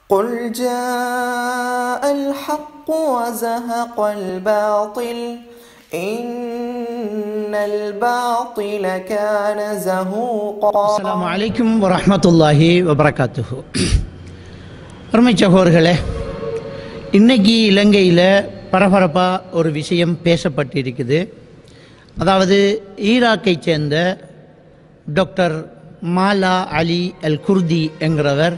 قل جاء الحق وزهق الباطل إن الباطل كان زهوقا அஸ்ஸலாமு அலைக்கும் வரஹ்மத்துல்லாஹி வபரகாத்துஹு அருமை சகோதர்களே இன்னைக்கு இலங்கையில் பரபரப்பாக ஒரு விஷயம் பேசப்பட்டிருக்குது அதாவது ஈராக்கை சேர்ந்த doctor Mala Ali Al Kurdi என்கிறவர்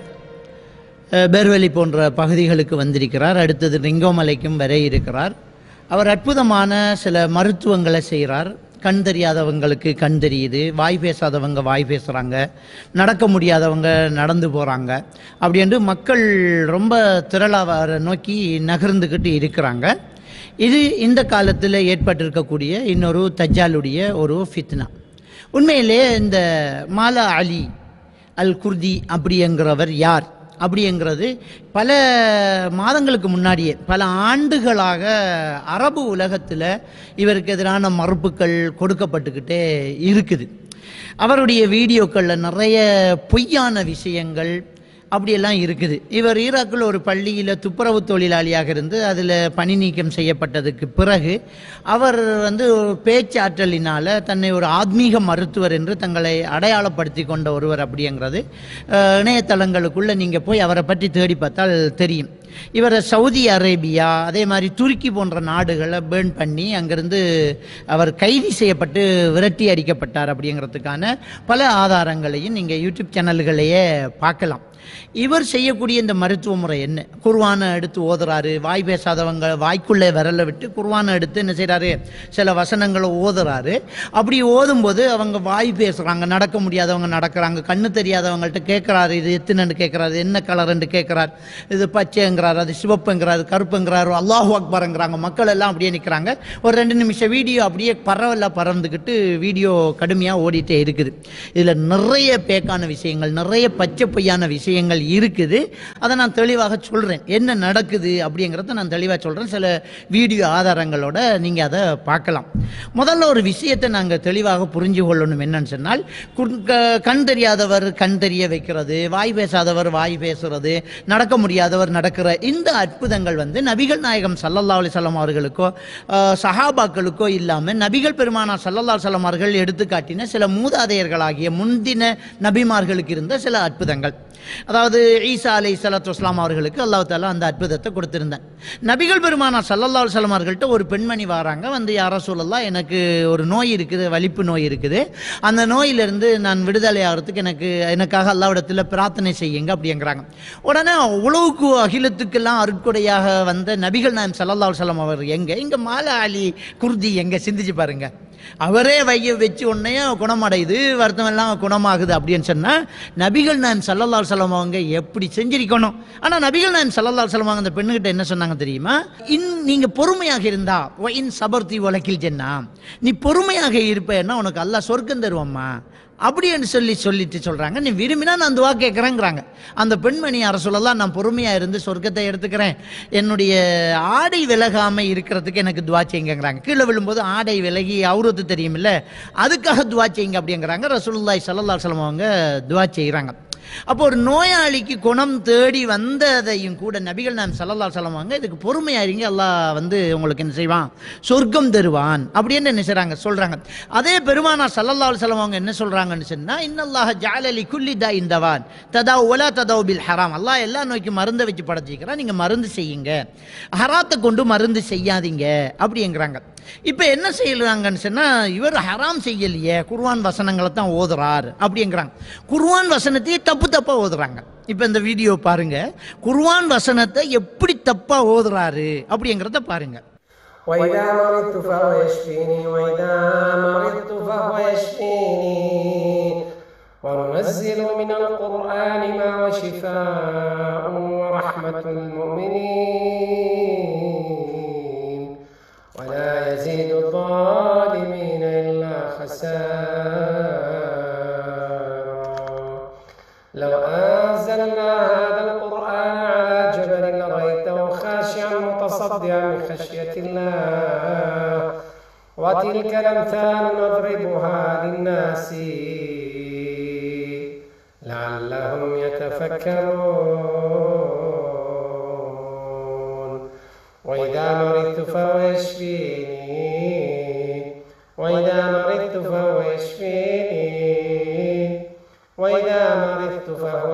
அஹ், பேர்வெளி போன்ற பகுதிகளுக்கு வந்திருக்கிறார் அடுத்தது ரிங்கோமலைக்கும் வர இருக்கிறார் அவர் அற்புதமான சில மருத்துவங்களை செய்கிறார் கண் தெரியாதவங்களுக்கு கண் தெரியுது வாய் பேசாதவங்க வாய் பேசுகிறாங்க நடக்க முடியாதவங்க நடந்து போகிறாங்க அப்படின்ட்டு மக்கள் ரொம்ப திரளாக அவரை நோக்கி நகர்ந்துக்கிட்டு இருக்கிறாங்க இது இந்த காலத்தில் ஏற்பட்டிருக்கக்கூடிய இன்னொரு தஜ்ஜாலுடைய ஒரு ஃபித்னா உண்மையிலே இந்த மாலா அலி அல் குர்தி அப்படிங்கிறவர் யார் அப்படிங்கிறது பல மாதங்களுக்கு முன்னாடியே பல ஆண்டுகளாக அரபு உலகத்தில் இவருக்கு எதிரான மறுப்புகள் கொடுக்கப்பட்டுக்கிட்டே இருக்குது அவருடைய வீடியோக்களில் நிறைய பொய்யான விஷயங்கள் அப்படியெல்லாம் இருக்குது இவர் ஈராக்கில் ஒரு பள்ளியில் துப்புரவு தொழிலாளியாக இருந்து அதில் பணி நீக்கம் செய்யப்பட்டதுக்கு பிறகு அவர் வந்து ஒரு பேச்சாற்றலினால் தன்னை ஒரு ஆத்மீக மருத்துவர் என்று தங்களை அடையாளப்படுத்தி கொண்ட ஒருவர் அப்படிங்கிறது அஹ், இணையதளங்களுக்குள்ளே நீங்கள் போய் அவரை பற்றி தேடி பார்த்தால் தெரியும் இவர் சவுதி அரேபியா அதே மாதிரி துருக்கி போன்ற நாடுகளை பேர்ன் பண்ணி அங்கிருந்து அவர் கைது செய்யப்பட்டு விரட்டி அடிக்கப்பட்டார் அப்படிங்கிறதுக்கான பல ஆதாரங்களையும் நீங்கள் யூடியூப் சேனல்களையே பார்க்கலாம் இவர் செய்யக்கூடிய இந்த மருத்துவ முறை என்ன குர்வானை எடுத்து ஓதுறாரு வாய் பேசாதவங்க வாய்க்குள்ளே விரலை விட்டு குர்வானை எடுத்து என்ன செய்கிறாரு சில வசனங்களை ஓதுறாரு அப்படி ஓதும்போது அவங்க வாய் பேசுகிறாங்க நடக்க முடியாதவங்க நடக்கிறாங்க கண்ணு தெரியாதவங்கள்ட்ட கேட்குறாரு இது எத்தனைன்னு கேட்குறாரு என்ன கலருன்னு கேட்குறாரு இது பச்சைங்கிறாரு அது சிவப்புங்கிறாரு கருப்புங்கிறாரு அல்லாஹு அக்பருங்கிறாங்க மக்கள் எல்லாம் அப்படியே நிற்கிறாங்க ஒரு ரெண்டு நிமிஷம் வீடியோ அப்படியே பரவலாக பறந்துக்கிட்டு வீடியோ கடுமையாக ஓடிட்டே இருக்குது இதில் நிறைய பேக்கான விஷயங்கள் நிறைய பச்சை பொய்யான விஷயங்கள் இருக்குது அதை நான் தெளிவாக சொல்கிறேன் என்ன நடக்குது அப்படிங்கிறத நான் தெளிவாக சொல்கிறேன் சில வீடியோ ஆதாரங்களோட நீங்கள் அதை பார்க்கலாம் முதல்ல ஒரு விஷயத்தை நாங்கள் தெளிவாக புரிஞ்சு கொள்ளணும் என்னன்னு சொன்னால் குன்- க- கண் தெரியாதவர் கண் தெரிய வைக்கிறது வாய் பேசாதவர் வாய் பேசுறது நடக்க முடியாதவர் நடக்கிற இந்த அற்புதங்கள் வந்து நபிகள் நாயகம் சல்லல்லா அலிசல்லாம் அவர்களுக்கோ அஹ், சஹாபாக்களுக்கோ இல்லாமல் நபிகள் பெருமானா சல்லல்லா அலிசல்லாம் அவர்கள் எடுத்து காட்டின சில மூதாதையர்களாகிய முந்தின நபிமார்களுக்கு இருந்த சில அற்புதங்கள் அதாவது ஈசா அலை சலாத்து வஸ்லாம் அவர்களுக்கு அல்லாஹ் தாலா அந்த அற்புதத்தை கொடுத்திருந்தேன் நபிகள் பெருமானா சல்லல்லா அலுவலம் அவர்கள்ட்ட ஒரு பெண்மணி வராங்க வந்து யார சொல்லலாம் எனக்கு ஒரு நோய் இருக்குது வலிப்பு நோய் இருக்குது அந்த நோயிலிருந்து நான் விடுதலை ஆகிறதுக்கு எனக்கு எனக்காக அல்லாவிடத்தில் பிரார்த்தனை செய்யுங்க அப்படிங்கிறாங்க உடனே உழவுக்கு அகிலத்துக்கெல்லாம் அருட்கொடையாக வந்த நபிகள் நாயம் சல்லல்லா அலுவலம் அவர் எங்க இங்க மாலா அலி குர்தி எங்க சிந்திச்சு பாருங்க அவரே வைய வச்சு உடனே குணமடையுது வருத்தம் எல்லாம் குணமாகுது அப்படின்னு சொன்னா நபிகள் நாயம் சல்லல்லா அலுவலம் அவங்க எப்படி செஞ்சிருக்கணும் ஆனா நபிகள் நாயம் சல்லல்லா அலுவலம் அவங்க அந்த பெண்ணுகிட்ட என்ன சொன்னாங்க தெரியுமா இன் நீங்க பொறுமையாக இருந்தா "வ இன் சபர்த்தி உலகில் ஜென்னா நீ பொறுமையாக இருப்பேன்னா உனக்கு அல்லாஹ் சொர்க்கம் தருவாம்மா அப்படின்னு சொல்லி சொல்லிட்டு சொல்றாங்க நீ விரும்பினா நான் துவா கேட்குறேங்கிறாங்க அந்த பெண்மணி அரசுலலாம் நான் பொறுமையா இருந்து சொர்க்கத்தை எடுத்துக்கிறேன் என்னுடைய ஆடை விலகாம இருக்கிறதுக்கு எனக்கு துவா செய்யுங்கிறாங்க கீழே விழும்போது ஆடை விலகி அவுரத்து தெரியுமில்ல அதுக்காக துவா செய்யுங்க அப்படிங்கிறாங்க ரசூலுல்லாஹி ஸல்லல்லாஹு அலைஹி வஸல்லம் அவங்க துவா செய்கிறாங்க அப்போ ஒரு நோயாளிக்கு குணம் தேடி வந்ததையும் கூட நபிகள் நாம் சல்லல்லா சொல்லுவாங்க இதுக்கு பொறுமையா இருங்க அல்லாஹ் வந்து உங்களுக்கு என்ன செய்வான் சொர்க்கம் தருவான் அப்படின்னு என்ன செய்றாங்க சொல்றாங்க அதே பெருமானா சல்லல்லா சொல்லுவாங்க என்ன சொல்றாங்கன்னு சொன்னா இன்னல்லாஹ ஜாலலி குல்லி தா இந்தவான் ததா ஒலா ததாவு பில் ஹராம் அல்லாஹ் எல்லா நோய்க்கும் மருந்து வச்சு படைச்சிக்கிறான் நீங்க மருந்து செய்யுங்க ஹராத்தை கொண்டு மருந்து செய்யாதீங்க அப்படிங்கிறாங்க இப்போ என்ன செய்யலாங்கன்னு சொன்னா இவர் ஹராம் செய்யலையே குர்ஆன் வசனங்களை தான் ஓதுறார் அப்படிங்கிறாங்க குர்ஆன் வசனத்தையே தப்பு தப்பா ஓதுறாங்க இப்போ இந்த வீடியோ பாருங்க குர்ஆன் வசனத்தை எப்படி தப்பா ஓதுறாரு அப்படிங்கிறத பாருங்க وإذا مرضت فهو يشفيني وإذا مرضت فهو يشفيني وننزل من القرآن ما هو شفاء ورحمة للمؤمنين ولا يزيد الظالمين إلا خسارا لو أنزلنا هذا القرآن على جبل لرأيته خاشعا متصدعا من خشية الله وتلك الأمثال نضربها للناس لعلهم يتفكرون وإذا مرضت فهو يشفيني وإذا مرضت فهو يشفيني وإذا مرضت فهو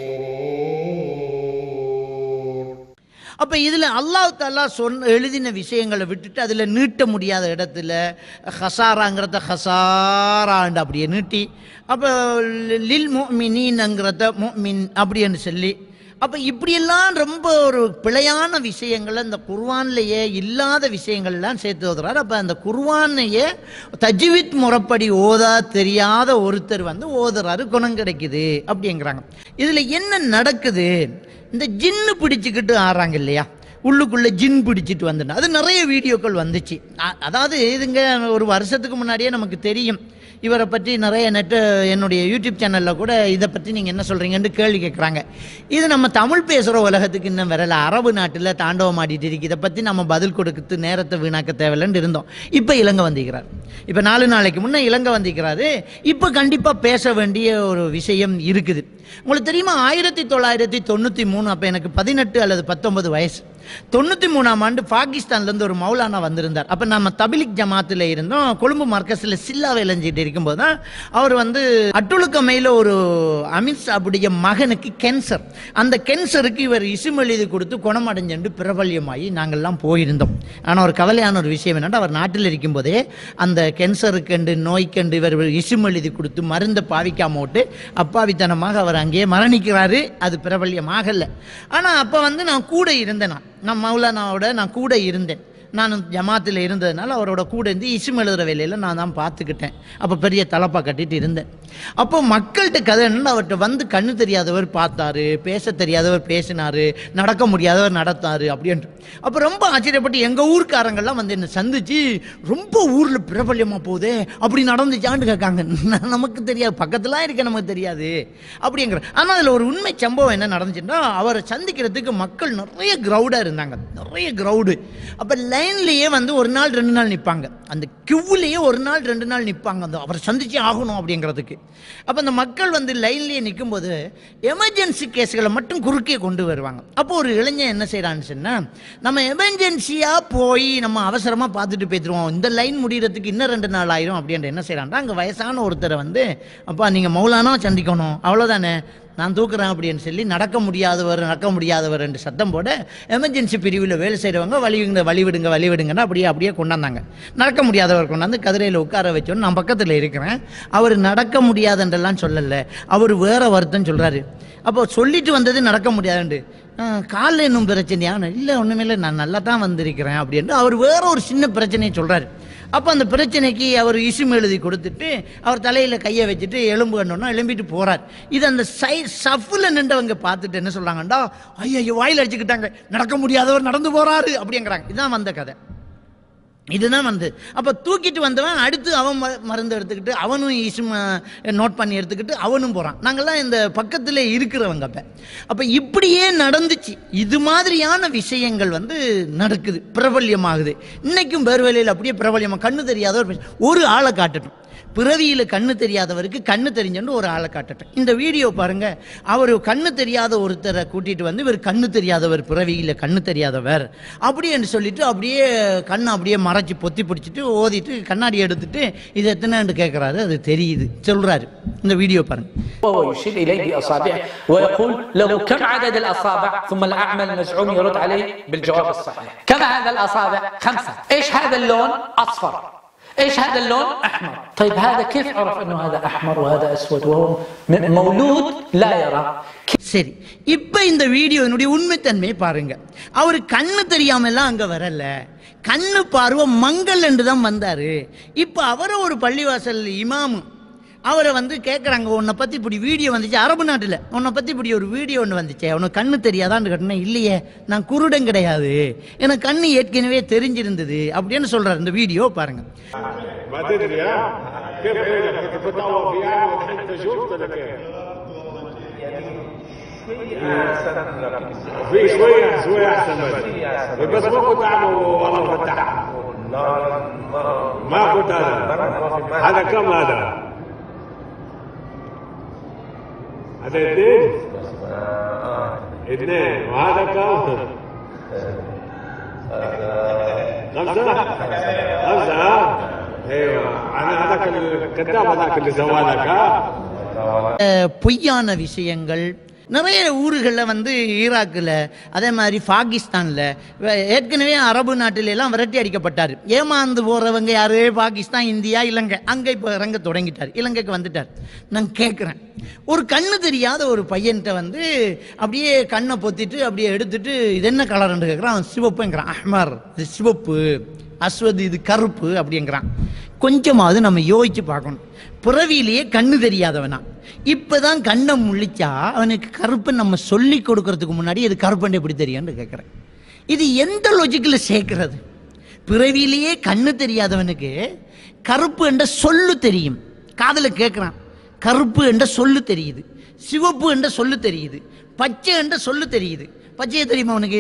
يشفيني அப்போ இதில் அல்லாஹ் தாலா சொன்ன எழுதின விஷயங்களை விட்டுட்டு அதில் நீட்ட முடியாத இடத்துல ஹசாராங்கிறத ஹசாராண்டு அப்படியே நீட்டி அப்போ லில் மொமினின்ங்கிறத மொமின் அப்படின்னு சொல்லி அப்போ இப்படியெல்லாம் ரொம்ப ஒரு பிழையான விஷயங்களை இந்த குர்வான்லேயே இல்லாத விஷயங்கள்லாம் சேர்த்து ஓதுறாரு அப்போ அந்த குர்வானையே தஜ்வித் முறைப்படி ஓதா தெரியாத ஒருத்தர் வந்து ஓதுறாரு குணம் கிடைக்குது அப்படிங்கிறாங்க இதில் என்ன நடக்குது இந்த ஜின்னு பிடிச்சிக்கிட்டு ஆடுறாங்க இல்லையா உள்ளுக்குள்ளே ஜின் பிடிச்சிட்டு வந்துட்டு அது நிறைய வீடியோக்கள் வந்துச்சு அ- அதாவது இதுங்க ஒரு வருஷத்துக்கு முன்னாடியே நமக்கு தெரியும் இவரை பற்றி நிறைய நெட்டு என்னுடைய யூடியூப் சேனலில் கூட இதை பற்றி நீங்கள் என்ன சொல்கிறீங்கன்னு கேள்வி கேட்குறாங்க இது நம்ம தமிழ் பேசுகிற உலகத்துக்கு இன்னும் வரல அரபு நாட்டில் தாண்டவம் ஆடிட்டு இருக்கு இதை பற்றி நம்ம பதில் கொடுத்து நேரத்தை வீணாக்க தேவையில்லைன்னு இருந்தோம் இப்போ இலங்கை வந்திருக்கிறார் இப்போ நாலு நாளைக்கு முன்னே இலங்கை வந்திருக்கிறாரு இப்போ கண்டிப்பாக பேச வேண்டிய ஒரு விஷயம் இருக்குது உங்களுக்கு தெரியுமா ஆயிரத்தி தொள்ளாயிரத்தி தொண்ணூற்றி மூணு அப்போ எனக்கு பதினெட்டு அல்லது பத்தொன்பது வயசு தொண்ணூற்றி மூணாம் ஆண்டு பாகிஸ்தான்லேருந்து ஒரு மௌலானா வந்திருந்தார் அப்போ நம்ம தபிலிக் ஜமாத்தில் இருந்தோம் கொழும்பு மார்க்கஸில் சில்லா விளைஞ்சிட்டு இருக்கும்போது தான் அவர் வந்து அட்டுழுக்கமையில் ஒரு அமித்ஷாவுடைய மகனுக்கு கேன்சர் அந்த கேன்சருக்கு இவர் இசும் எழுதி கொடுத்து குணமடைஞ்சு பிரபல்யமாகி நாங்கள்லாம் போயிருந்தோம் ஆனால் ஒரு கவலையான ஒரு விஷயம் என்னன்னா அவர் நாட்டில் இருக்கும்போதே அந்த கேன்சருக்கண்டு நோய்க்கண்டு இவர் இசும் எழுதி கொடுத்து மருந்தை பாவிக்காம விட்டு அப்பாவித்தனமாக அவர் அங்கேயே மரணிக்கிறாரு அது பிரபல்யமாகல ஆனால் அப்போ வந்து நான் கூட இருந்தேன் நான் நான் மௌலானாவோட நான் கூட இருந்தேன் நான் ஜமாத்தில் இருந்ததுனால அவரோட கூட இருந்து இசும் எழுதுகிற வேலையில் நான் தான் பார்த்துக்கிட்டேன் அப்போ பெரிய தலப்பா கட்டிட்டு இருந்தேன் அப்போ மக்கள்கிட்ட கதை என்னன்னா அவர்கிட்ட வந்து கண்ணு தெரியாதவர் பார்த்தாரு பேச தெரியாதவர் பேசினாரு நடக்க முடியாதவர் நடத்தாரு அப்படின்ட்டு அப்போ ரொம்ப ஆச்சரியப்பட்டு எங்கள் ஊர்க்காரங்கெல்லாம் வந்து என்னை சந்திச்சு ரொம்ப ஊரில் பிரபல்யமாக போகுதே அப்படி நடந்துச்சான்னு கேட்காங்க நான் நமக்கு தெரியாது பக்கத்துலாம் இருக்க நமக்கு தெரியாது அப்படிங்கிற ஆனால் அதில் ஒரு உண்மை சம்பவம் என்ன நடந்துச்சுன்னா அவரை சந்திக்கிறதுக்கு மக்கள் நிறைய க்ரௌடாக இருந்தாங்க நிறைய க்ரௌடு அப்போ லைன்லேயே வந்து ஒரு நாள் ரெண்டு நாள் நிற்பாங்க அந்த கியூவிலேயே ஒரு நாள் ரெண்டு நாள் நிற்பாங்க அந்த அவரை சந்திச்சே ஆகணும் அப்படிங்கிறதுக்கு அப்போ அந்த மக்கள் வந்து லைன்லேயே நிற்கும்போது எமர்ஜென்சி கேஸ்களை மட்டும் குறுக்கே கொண்டு வருவாங்க அப்போ ஒரு இளைஞன் என்ன செய்கிறான்னு சொன்னால் நம்ம எமர்ஜென்சியாக போய் நம்ம அவசரமாக பார்த்துட்டு போய்த்துருவோம் இந்த லைன் முடிகிறதுக்கு இன்னும் ரெண்டு நாள் ஆயிரும் அப்படின்ற என்ன செய்கிறான்டா அங்கே வயசான ஒருத்தரை வந்து அப்பா நீங்கள் மௌலானா சந்திக்கணும் அவ்வளோதானே நான் தூக்குறேன் அப்படின்னு சொல்லி நடக்க முடியாதவர் நடக்க முடியாதவர் என்று சத்தம் போட எமர்ஜென்சி பிரிவில் வேலை செய்கிறவங்க வழிவிடுங்க வழிவிடுங்க வழிவிடுங்கன்னா அப்படியே அப்படியே கொண்டாந்தாங்க நடக்க முடியாதவர் கொண்டாந்து கதிரையில் உட்கார வச்சோன்னு நான் பக்கத்தில் இருக்கிறேன் அவர் நடக்க முடியாதுன்றெல்லாம் சொல்லலை அவர் வேற வருத்தம் சொல்கிறாரு அப்போ சொல்லிட்டு வந்தது நடக்க முடியாதுண்டு காலில் இன்னும் பிரச்சனையா இல்லை ஒன்றுமே இல்லை நான் நல்லா தான் வந்திருக்கிறேன் அப்படின்ட்டு அவர் வேற ஒரு சின்ன பிரச்சனையை சொல்கிறாரு அப்போ அந்த பிரச்சனைக்கு அவர் இசும் எழுதி கொடுத்துட்டு அவர் தலையில் கையை வச்சுட்டு எலும்பு கண்டோன்னா எலும்பிட்டு போறார் இது அந்த சை சஃபில் நின்றவங்க பார்த்துட்டு என்ன சொல்றாங்கண்டா ஐயோ வாயில் அடிச்சுக்கிட்டாங்க நடக்க முடியாதவர் நடந்து போறாரு அப்படிங்கிறாங்க இதுதான் வந்த கதை இதுதான் வந்து அப்போ தூக்கிட்டு வந்தவன் அடுத்து அவன் ம- மருந்து எடுத்துக்கிட்டு அவனும் இசும் நோட் பண்ணி எடுத்துக்கிட்டு அவனும் போகிறான் நாங்கள்லாம் இந்த பக்கத்தில் இருக்கிறவங்க அப்போ அப்போ இப்படியே நடந்துச்சு இது மாதிரியான விஷயங்கள் வந்து நடக்குது பிரபல்யமாகுது இன்னைக்கும் பேர்வேலையில் அப்படியே பிரபல்யமாக கண்ணு தெரியாதவர் பேச- ஒரு ஆளை காட்டட்டும் பிறவியில் கண்ணு தெரியாதவருக்கு கண்ணு தெரிஞ்சன்னு ஒரு ஆளை காட்டட்டும் இந்த வீடியோ பாருங்க அவர் கண்ணு தெரியாத ஒருத்தரை கூட்டிட்டு வந்து இவர் கண்ணு தெரியாதவர் பிறவியில் கண்ணு தெரியாதவர் அப்படி என்று சொல்லிட்டு அப்படியே கண்ணை அப்படியே மறைச்சு பொத்தி பிடிச்சிட்டு ஓதிட்டு கண்ணாடி எடுத்துட்டு இது எத்தனைன்னு கேட்குறாரு அது தெரியுது சொல்றாரு இந்த வீடியோ பாருங்க وهو يشير إليه بأصابعه ويقول له كم عدد الأصابع ثم الأعمى المزعوم يرد عليه بالجواب الصحيح كم هذا الأصابع خمسة إيش هذا اللون أصفر إيش هذا اللون أحمر طيب هذا كيف عرف أنه هذا أحمر وهذا أسود وهو م- مولود لا يرى சரி இப்போ இந்த வீடியோனுடைய உண்மைத்தன்மையை பாருங்க அவர் கண்ணு தெரியாமலாம் அங்கே வரல கண்ணு பார்வை மங்கள் என்று தான் வந்தார் இப்போ அவரை ஒரு பள்ளிவாசல் இமாமு அவரை வந்து கேட்குறாங்க உன்னை பற்றி இப்படி வீடியோ வந்துச்சு அரபு நாட்டில் உன்னை பற்றி இப்படி ஒரு வீடியோ ஒன்று வந்துச்சே உனக்கு கண்ணு தெரியாதான்னு கேட்டேன்னா இல்லையே நான் குருடன் கிடையாது எனக்கு கண்ணு ஏற்கனவே தெரிஞ்சிருந்தது அப்படின்னு சொல்கிறார் இந்த வீடியோ பாருங்கள் ما تدري ها؟ كيف عينك؟ كنت بتطوف يعني وضحكت شفت ولا كيف؟ في شوية شوية أحسن بس بس ما كنت أعمل والله فتح ما كنت هذا هذا كم هذا؟ هذا اثنين؟ اثنين وهذا كم؟ غزة غزة ايوه انا هذاك الكذاب هذاك اللي سوى لك ها அஹ், பொய்யான விஷயங்கள் நிறைய ஊர்களில் வந்து ஈராக்கில் அதே மாதிரி பாகிஸ்தானில் ஏற்கனவே அரபு நாட்டில எல்லாம் விரட்டி அடிக்கப்பட்டார் ஏமாந்து போகிறவங்க யாரு பாகிஸ்தான் இந்தியா இலங்கை அங்கே இப்போ இறங்க தொடங்கிட்டார் இலங்கைக்கு வந்துட்டார் நான் கேட்குறேன் ஒரு கண்ணு தெரியாத ஒரு பையன்கிட்ட வந்து அப்படியே கண்ணை பொத்திட்டு அப்படியே எடுத்துட்டு இது என்ன கலர்னு கேட்குறான் அவன் சிவப்புங்கிறான் அஹ்மர் இது சிவப்பு அஸ்வது இது கருப்பு அப்படிங்கிறான் கொஞ்சமாவது நம்ம யோசிச்சு பார்க்கணும் பிறவியிலேயே கண்ணு தெரியாதவனா இப்பதான் கண்ணை முழிச்சா அவனுக்கு கருப்பு நம்ம சொல்லி கொடுக்கறதுக்கு முன்னாடி இது கருப்புன்னு எப்படி தெரியும்னு கேட்குறேன் இது எந்த லொஜிக்கில் சேர்க்கிறது பிறவியிலேயே கண்ணு தெரியாதவனுக்கு கருப்பு என்ற சொல்லு தெரியும் காதில் கேட்குறான் கருப்பு என்ற சொல்லு தெரியுது சிவப்பு என்ற சொல்லு தெரியுது பச்சை என்ற சொல்லு தெரியுது பச்சையை தெரியுமா அவனுக்கு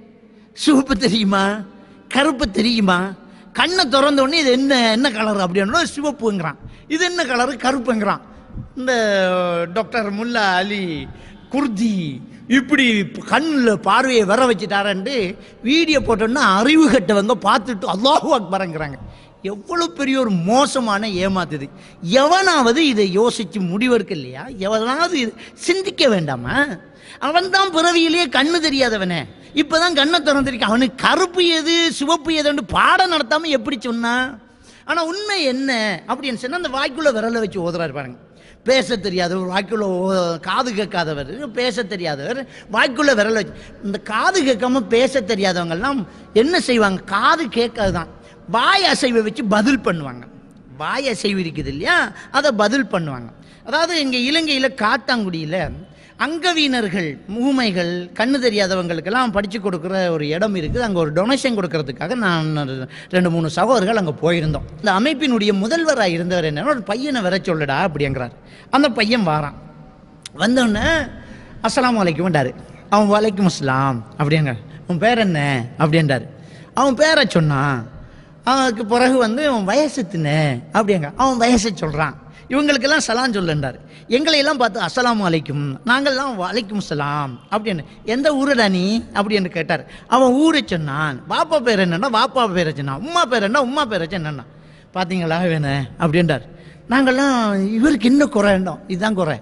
சிவப்பு தெரியுமா கருப்பு தெரியுமா கண்ணை திறந்த உடனே இது என்ன என்ன கலர் அப்படின்னா சிவப்புங்கிறான் இது என்ன கலரு கருப்புங்கிறான் இந்த டாக்டர் முல்லா அலி குர்தி இப்படி கண்ணில் பார்வையை வர வச்சுட்டாரன்ட்டு வீடியோ போட்டோன்னா அறிவு கட்டவங்க பார்த்துட்டு அல்லாஹு அக்பரங்கிறாங்க எவ்வளோ பெரிய ஒரு மோசமான ஏமாத்துது எவனாவது இதை யோசிச்சு முடிவெடுக்க இல்லையா எவனாவது இது சிந்திக்க வேண்டாமா அவன் தான் பிறவியிலேயே கண்ணு தெரியாதவனே இப்பதான் கண்ணை திறந்திருக்கான் அவனுக்கு கருப்பு எது சிவப்பு எதுன்னு பாடம் நடத்தாம எப்படி சொன்னான் ஆனா உண்மை என்ன அப்படின்னு சொன்னா அந்த வாய்க்குள்ள விரலை வச்சு ஓதுறாரு பாருங்க பேச தெரியாதவர் வாய்க்குள்ள ஓ- காது கேட்காதவர் பேச தெரியாதவர் வாய்க்குள்ள விரல வச்சு இந்த காது கேட்காம பேச தெரியாதவங்கெல்லாம் என்ன செய்வாங்க காது கேட்காதுதான் வாய் அசைவை வச்சு பதில் பண்ணுவாங்க வாய் அசைவு இருக்குது இல்லையா அதை பதில் பண்ணுவாங்க அதாவது இங்கே இலங்கையில் காத்தாங்குடியில் அங்கவீனர்கள் ஊமைகள் கண்ணு தெரியாதவங்களுக்கெல்லாம் படித்து கொடுக்குற ஒரு இடம் இருக்குது அங்கே ஒரு டொனேஷன் கொடுக்கறதுக்காக நான் ஒரு ரெண்டு மூணு சகோதரர்கள் அங்கே போயிருந்தோம் இந்த அமைப்பினுடைய முதல்வராக இருந்தவர் என்னன்னா ஒரு பையனை வர சொல்லுடா அப்படிங்கிறார் அந்த பையன் வாரான் வந்தோடனே அஸ்ஸலாமு அலைக்கும்ண்டாரு அவன் வலைக்கும் அஸ்லாம் அப்படிங்க உன் பேர் என்ன அப்படின்றாரு அவன் பேரை சொன்னான் அவனுக்கு பிறகு வந்து அவன் வயசு தின்னு அப்படிங்க அவன் வயசை சொல்கிறான் இவங்களுக்கெல்லாம் சலாம் சொல்லுன்றார் எங்களையெல்லாம் பார்த்து அஸ்ஸலாமு அலைக்கும் நாங்கள்லாம் வலைக்கும் சலாம் அப்படின்னு எந்த ஊருடா நீ அப்படின்னு கேட்டார் அவன் ஊரை சொன்னான் பாப்பா பேர் என்னன்னா பாப்பா பேரை சொன்னான் உம்மா பேர் என்ன உம்மா பேரை என்னன்னா பார்த்தீங்களா வேணே அப்படின்றார் நாங்கள்லாம் இவருக்கு என்ன குறைண்டோம் இதுதான் குறை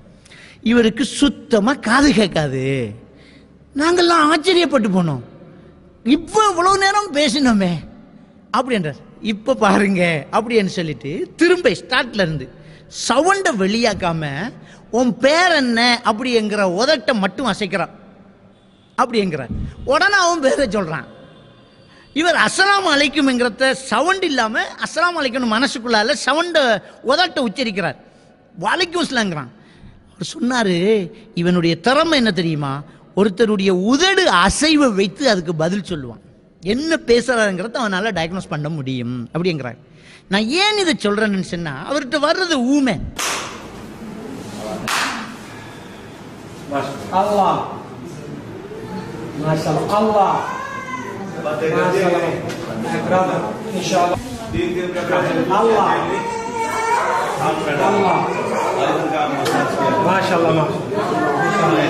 இவருக்கு சுத்தமாக காது கேட்காது நாங்கள்லாம் ஆச்சரியப்பட்டு போனோம் இப்போ இவ்வளோ நேரம் பேசினோமே அப்படின்றார் இப்போ பாருங்க அப்படின்னு சொல்லிட்டு திரும்ப ஸ்டார்ட்ல இருந்து சவுண்டை வெளியாக்காம உன் பேர் என்ன அப்படிங்கிற உதட்டை மட்டும் அசைக்கிறான் அப்படிங்கிறார் உடனே அவன் பேரை சொல்றான் இவர் அஸ்ஸலாமு அலைக்கும்ங்கிறத சவுண்ட் இல்லாம அஸ்ஸலாமு அலைக்கும் மனசுக்குள்ளால சவுண்டை உதட்ட உச்சரிக்கிறார் வலைக்கும் இஸ்லாங்கிறான் அவர் சொன்னாரு இவனுடைய திறமை என்ன தெரியுமா ஒருத்தருடைய உதடு அசைவை வைத்து அதுக்கு பதில் சொல்லுவான் என்ன பேசுறாருங்கிறத அவனால டயக்னோஸ் பண்ண முடியும் அப்படிங்கிறார் நான் ஏன் இதை சொல்றேன்னு சொன்னா அவர்கிட்ட வர்றது ஊமை الله ما شاء الله الله ما شاء الله brother ان شاء الله الله الله ما شاء الله ما شاء الله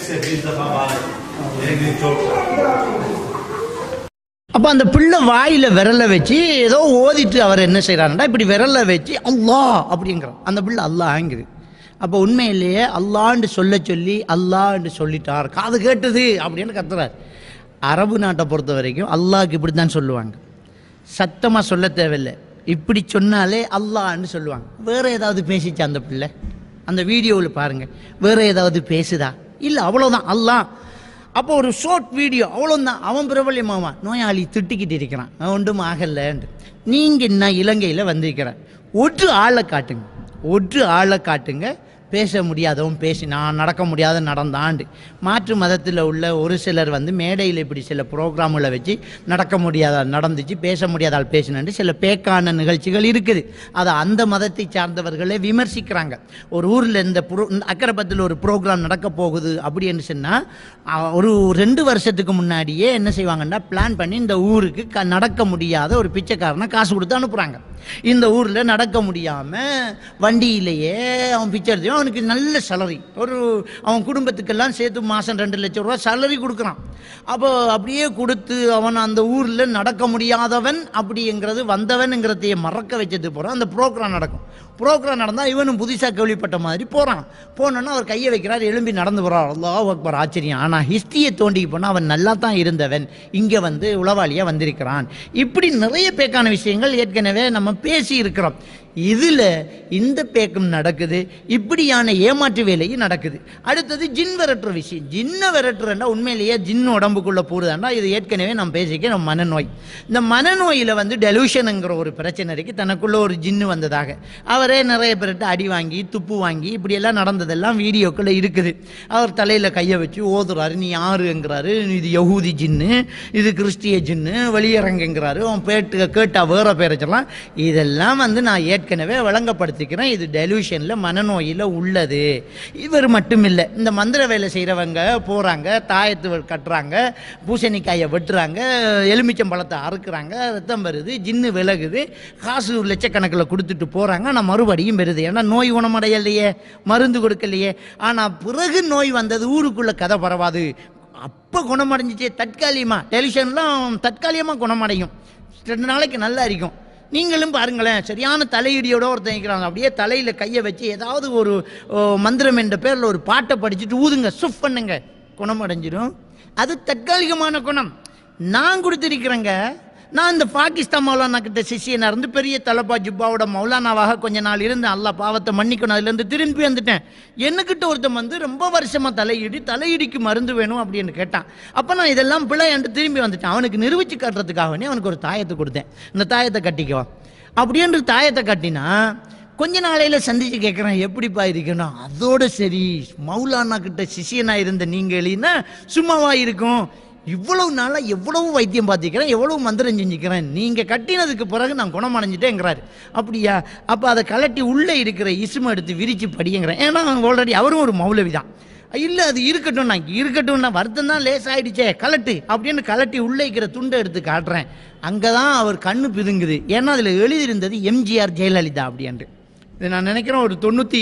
அப்போ அந்த பிள்ளை வாயில விரலை வச்சு ஏதோ ஓதிட்டு அவர் என்ன செய்கிறாருன்னா இப்படி விரலை வச்சு அல்லாஹ் அப்படிங்கிறார் அந்த பிள்ளை அல்லாஹ்ங்குது அப்போ உண்மையிலேயே அல்லான்னு சொல்ல சொல்லி அல்லான்னு சொல்லிட்டார் காது கேட்டது அப்படின்னு கத்துறார் அரபு நாட்டை பொறுத்த வரைக்கும் அல்லாஹ்க்கு இப்படி தான் சொல்லுவாங்க சத்தமாக சொல்ல தேவையில்லை இப்படி சொன்னாலே அல்லான்னு சொல்லுவாங்க வேற ஏதாவது பேசிச்சா அந்த பிள்ளை அந்த வீடியோவில் பாருங்க வேற ஏதாவது பேசுதா இல்லை அவ்வளோதான் அல்லாஹ் அப்போ ஒரு ஷார்ட் வீடியோ அவ்வளோதான் அவன் பிரபல்யமாமா நோயாளி திட்டிக்கிட்டு இருக்கிறான் அவன் ஒன்றும் ஆகலன்ட்டு நீங்கள் என்ன இலங்கையில் வந்திருக்கிற ஒரு ஆளை காட்டுங்க ஒரு ஆளை காட்டுங்க பேச முடியாதவன் பேசினான் நடக்க முடியாத நடந்தாண்டு மாற்று மதத்தில் உள்ள ஒரு சிலர் வந்து மேடையில் இப்படி சில ப்ரோக்ராம்களை வச்சு நடக்க முடியாத நடந்துச்சு பேச முடியாதால் பேசினு சில பேக்கான நிகழ்ச்சிகள் இருக்குது அதை அந்த மதத்தை சார்ந்தவர்களே விமர்சிக்கிறாங்க ஒரு ஊரில் இந்த ப்ரோ இந்த அக்கரப்பத்தில் ஒரு ப்ரோக்ராம் நடக்க போகுது அப்படின்னு சொன்னால் ஒரு ரெண்டு வருஷத்துக்கு முன்னாடியே என்ன செய்வாங்கன்னா பிளான் பண்ணி இந்த ஊருக்கு க நடக்க முடியாத ஒரு பிச்சைக்காரனை காசு கொடுத்து அனுப்புகிறாங்க இந்த ஊரில் நடக்க முடியாமல் வண்டியிலேயே அவன் பிச்சை எடுத்து அவனுக்கு நல்ல salary ஒரு அவன் குடும்பத்துக்கெல்லாம் சேர்த்து மாதம் ரெண்டு லட்சம் ரூபா salary கொடுக்குறான் அப்போ அப்படியே கொடுத்து அவன் அந்த ஊரில் நடக்க முடியாதவன் அப்படிங்கிறது வந்தவனுங்கிறதையே மறக்க வச்சது போகிறான் அந்த ப்ரோக்ராம் நடக்கும் ப்ரோக்ராம் நடந்தால் இவனும் புதுசாக கேள்விப்பட்ட மாதிரி போகிறான் போனோன்னா அவர் கையை வைக்கிறார் எலும்பி நடந்து போகிறார் அல்லாஹ் அக்பர் ஆச்சரியம் ஆனால் ஹிஸ்டியை தோண்டி போனால் அவன் நல்லா தான் இருந்தவன் இங்கே வந்து உளவாளியாக வந்திருக்கிறான் இப்படி நிறைய பேக்கான விஷயங்கள் ஏற்கனவே நம்ம பேசி இருக்கிறோம் இதில் இந்த பேக்கம் நடக்குது இப்படியான ஏமாற்று வேலையும் நடக்குது அடுத்தது ஜின் விரட்டுற விஷயம் ஜின்னை விரட்டுறேன்டா உண்மையிலேயே ஜின் உடம்புக்குள்ளே போடுதாண்டா இது ஏற்கனவே நம்ம பேசிக்க நம்ம மனநோய் இந்த மனநோயில் வந்து டெலூஷனுங்கிற ஒரு பிரச்சனை இருக்கு தனக்குள்ள ஒரு ஜின்னு வந்ததாக அவரே நிறைய பேர்கிட்ட அடி வாங்கி துப்பு வாங்கி இப்படியெல்லாம் நடந்ததெல்லாம் வீடியோக்குள்ள இருக்குது அவர் தலையில் கையை வச்சு ஓதுறாரு நீ யாருங்கிறாரு இது யகூதி ஜின்னு இது கிறிஸ்டிய ஜின்னு வெளியரங்குங்கிறாரு அவன் பேட்டு கேட்டா வேற பேரை சொல்லலாம் இதெல்லாம் வந்து நான் ஏற்கனவே விளங்கப்படுத்திக்கிறேன் இது டெலூஷனில் மனநோயில் உள்ளது இவர் மட்டும் இல்லை இந்த மந்திர வேலை செய்கிறவங்க போகிறாங்க தாயத்து கட்டுறாங்க பூசணிக்காயை வெட்டுறாங்க எலுமிச்சம்பழத்தை அறுக்குறாங்க ரத்தம் வருது ஜின்னு விலகுது காசு லட்சக்கணக்கில் கொடுத்துட்டு போகிறாங்க ஆனால் மறுபடியும் வருது ஏன்னா நோய் குணமடையலையே மருந்து கொடுக்கலையே ஆனால் பிறகு நோய் வந்தது ஊருக்குள்ளே கதை பரவாது அப்போ குணமடைஞ்சிச்சே தற்காலிகமாக டெலிஷன்லாம் தற்காலிகமாக குணமடையும் ரெண்டு நாளைக்கு நல்லா இருக்கும் நீங்களும் பாருங்களேன் சரியான தலையிடியோட ஒருத்தன் நிற்கிறாங்க அப்படியே தலையில் கையை வச்சு ஏதாவது ஒரு ஓ, மந்திரம் என்ற பேரில் ஒரு பாட்டை படிச்சுட்டு ஊதுங்க சுஃப் பண்ணுங்க குணமடைஞ்சிடும் அது தற்காலிகமான குணம் நான் கொடுத்துருக்கிறேங்க நான் இந்த பாகிஸ்தான் மௌலானா கிட்ட சிஷியனா இருந்து பெரிய தலப்பா ஜுப்பாவோட மௌலானாவாக கொஞ்ச நாள் இருந்து அல்லாஹ் பாவத்தை மன்னிக்கணும் அதுலேருந்து திரும்பி வந்துட்டேன் என்னக்கிட்ட ஒருத்தன் வந்து ரொம்ப வருஷமா தலையிடி தலையிடிக்கு மருந்து வேணும் அப்படின்னு கேட்டான் அப்போ நான் இதெல்லாம் பிள்ளை என்று திரும்பி வந்துட்டேன் அவனுக்கு நிரூபிச்சு காட்டுறதுக்காகவே அவனுக்கு ஒரு தாயத்தை கொடுத்தேன் இந்த தாயத்தை கட்டிக்கோ அப்படின்ற தாயத்தை கட்டினா கொஞ்ச நாளையில சந்திச்சு கேட்குறேன் எப்படிப்பா இருக்கணும் அதோட சரி மௌலானா கிட்ட சிஷியனா இருந்த நீங்க எழுதினா சும்மாவா இருக்கும் இவ்வளவு நாளா எவ்வளவு வைத்தியம் பார்த்திக்கிறேன் எவ்வளவு மந்திரம் செஞ்சுக்கிறேன் நீங்க கட்டினதுக்கு பிறகு நான் குணமடைஞ்சிட்டேங்கிறாரு அப்படியா அப்ப அதை கலட்டி உள்ளே இருக்கிற இசுமை எடுத்து விரிச்சு படிங்கிறேன் ஏன்னா ஆல்ரெடி அவரும் ஒரு மௌலவி தான் இல்ல அது இருக்கட்டும் நான் இருக்கட்டும் நான் வருத்தம் தான் லேஸ் ஆயிடுச்சே கலட்டு அப்படின்னு கலட்டி உள்ளே இருக்கிற துண்டை எடுத்து காட்டுறேன் அங்கதான் அவர் கண்ணு பிதுங்குது ஏன்னா அதுல எழுதியிருந்தது எம்ஜிஆர் ஜெயலலிதா அப்படின்ட்டு இது நான் நினைக்கிறேன் ஒரு தொண்ணூற்றி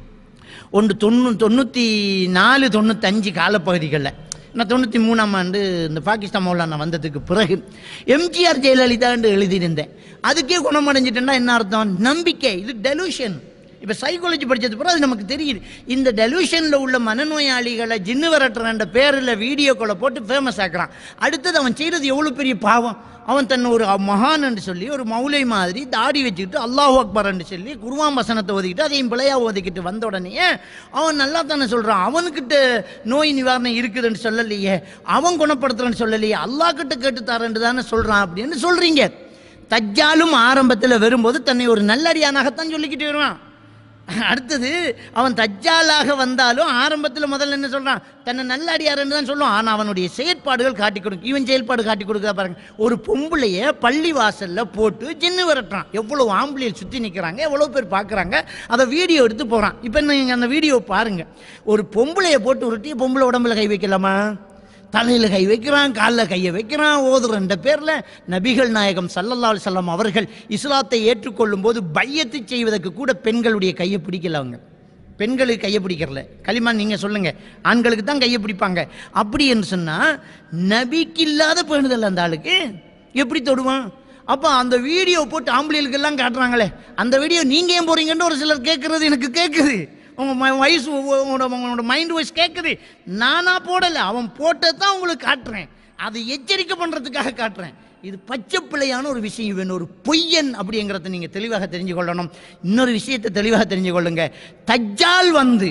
ஒன்று தொண்ணூ தொண்ணூற்றி நாலு தொண்ணூத்தஞ்சு காலப்பகுதிகளில் நான் தொண்ணூற்றி மூணாம் ஆண்டு இந்த பாகிஸ்தான் மௌலானா வந்ததுக்கு பிறகு எம்ஜிஆர் ஜெயலலிதான்னு எழுதியிருந்தேன் அதுக்கே குணமடைஞ்சிட்டேன்னா என்ன அர்த்தம் நம்பிக்கை இது டெலூஷன் இப்போ சைக்காலஜி படிச்சது பிறகு அது நமக்கு தெரியுது இந்த டெலூஷனில் உள்ள மனநோயாளிகளை ஜின்னு விரட்டுறன்ற பேரில் வீடியோக்களை போட்டு ஃபேமஸ் ஆக்குறான் அடுத்தது அவன் செய்கிறது எவ்வளோ பெரிய பாவம் அவன் தன்னை ஒரு மகான்னு சொல்லி ஒரு மௌலை மாதிரி தாடி வச்சுக்கிட்டு அல்லாஹ் அக்பர்ன்னு சொல்லி குருவான் வசனத்தை ஒதுக்கிட்டு அதையும் பிழையா ஒதுக்கிட்டு வந்த உடனே அவன் நல்லா தானே சொல்கிறான் அவனுக்கிட்ட நோய் நிவாரணம் இருக்குதுன்னு சொல்லலையே அவன் குணப்படுத்துறேன்னு சொல்லலையே அல்லாஹ் கிட்ட கேட்டு தரேன்னு தானே சொல்கிறான் அப்படின்னு சொல்கிறீங்க தஜ்ஜாலும் ஆரம்பத்தில் வரும்போது தன்னை ஒரு நல்லடியானாகத்தான் சொல்லிக்கிட்டு வருவான் அடுத்தது அவன் தஜ்ஜாலாக வந்தாலும் ஆரம்பத்தில் முதல்ல என்ன சொல்றான் தன்னை நல்ல அடியாருன்னு தான் சொல்லுவான் ஆனால் அவனுடைய செயற்பாடுகள் காட்டி கொடுக்கும் இவன் செயல்பாடு காட்டி கொடுக்குறா பாருங்க ஒரு பொம்பளைய பள்ளி வாசல்ல போட்டு ஜின்னு விரட்டுறான் எவ்வளவு ஆம்பளையில் சுற்றி நிற்கிறாங்க எவ்வளோ பேர் பார்க்குறாங்க அதை வீடியோ எடுத்து போகிறான் இப்போ நீங்கள் அந்த வீடியோ பாருங்க ஒரு பொம்பளைய போட்டு உருட்டி பொம்பளை உடம்புல கை வைக்கலாமா தலையில் கை வைக்கிறான் காலில் கையை வைக்கிறான் ஓதுறன்ற பேரில் நபிகள் நாயகம் சல்லல்லா செல்லம் அவர்கள் இஸ்லாத்தை ஏற்றுக்கொள்ளும் போது பையத்து செய்வதற்கு கூட பெண்களுடைய கையை பிடிக்கல அவங்க பெண்களுக்கு கையை பிடிக்கிறல களிமா நீங்கள் சொல்லுங்க ஆண்களுக்கு தான் கையை பிடிப்பாங்க அப்படி என்று சொன்னால் நபிக்கு இல்லாத பேணுதல் அந்த ஆளுக்கு எப்படி தொடுவான் அப்போ அந்த வீடியோ போட்டு ஆம்பளைகளுக்கெல்லாம் காட்டுறாங்களே அந்த வீடியோ நீங்கள் ஏன் போறீங்கன்னு ஒரு சிலர் கேட்குறது எனக்கு கேட்குது உங்கள் வயசு உங்களோட உங்களோட மைண்ட் வாய்ஸ் கேட்குது நானா போடலை அவன் போட்டது தான் உங்களுக்கு காட்டுறேன் அதை எச்சரிக்கை பண்ணுறதுக்காக காட்டுறேன் இது பச்சை பிள்ளையான ஒரு விஷயம் வேணும் ஒரு பொய்யன் அப்படிங்கிறத நீங்கள் தெளிவாக தெரிஞ்சு கொள்ளணும் இன்னொரு விஷயத்தை தெளிவாக தெரிஞ்சு கொள்ளுங்க தஜ்ஜால் வந்து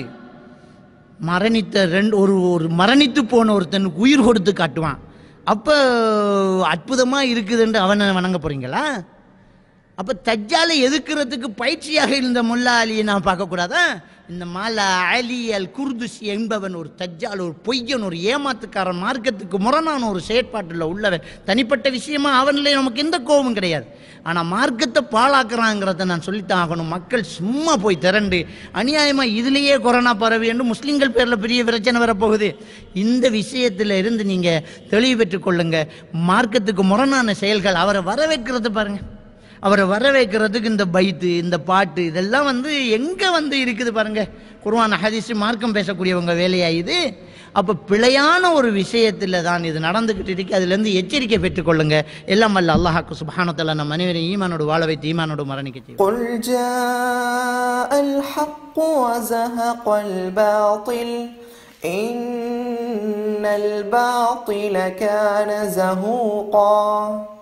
மரணித்த ரெண்டு ஒரு ஒரு மரணித்து போன ஒருத்தனுக்கு உயிர் கொடுத்து காட்டுவான் அப்போ அற்புதமாக இருக்குதுன்னு அவனை வணங்க போகிறீங்களா அப்போ தஜ்ஜாலை எதுக்குறதுக்கு பயிற்சியாக இருந்த முல்லா அலியை நான் பார்க்கக்கூடாதா இந்த மாலா அலி அல் குர்துஸ் என்பவன் ஒரு தஜ்ஜால் ஒரு பொய்யன் ஒரு ஏமாத்துக்காரன் மார்க்கத்துக்கு முரணான ஒரு செயற்பாட்டில் உள்ளவன் தனிப்பட்ட விஷயமா அவனிலே நமக்கு எந்த கோபமும் கிடையாது ஆனால் மார்க்கத்தை பாழாக்குறாங்கிறத நான் சொல்லித்தான் ஆகணும் மக்கள் சும்மா போய் திரண்டு அநியாயமாக இதுலேயே கொரோனா பரவி என்று முஸ்லீம்கள் பேரில் பெரிய பிரச்சனை வரப்போகுது இந்த விஷயத்தில் இருந்து நீங்கள் தெளிவு பெற்றுக் கொள்ளுங்க மார்க்கத்துக்கு முரணான செயல்கள் அவரை வர வைக்கிறது பாருங்க அவரை வர வைக்கிறதுக்கு இந்த பைத்து இந்த பாட்டு இதெல்லாம் வந்து எங்கே வந்து இருக்குது பாருங்க குர்ஆன் ஹதீஸ் மார்க்கம் பேசக்கூடியவங்க வேலையா இது அப்போ பிழையான ஒரு விஷயத்தில் தான் இது நடந்துக்கிட்டு இருக்கு அதுலேருந்து எச்சரிக்கை பெற்றுக்கொள்ளுங்க எல்லாம் வல்ல அல்லாஹாக்கு சுபஹானத்தல்ல நம்ம அனைவரையும் ஈமானோடு வாழ வைத்து ஈமானோடு மரணிக்க செய்வோம் قل جاء الحق وزهق الباطل إن الباطل كان زهوقا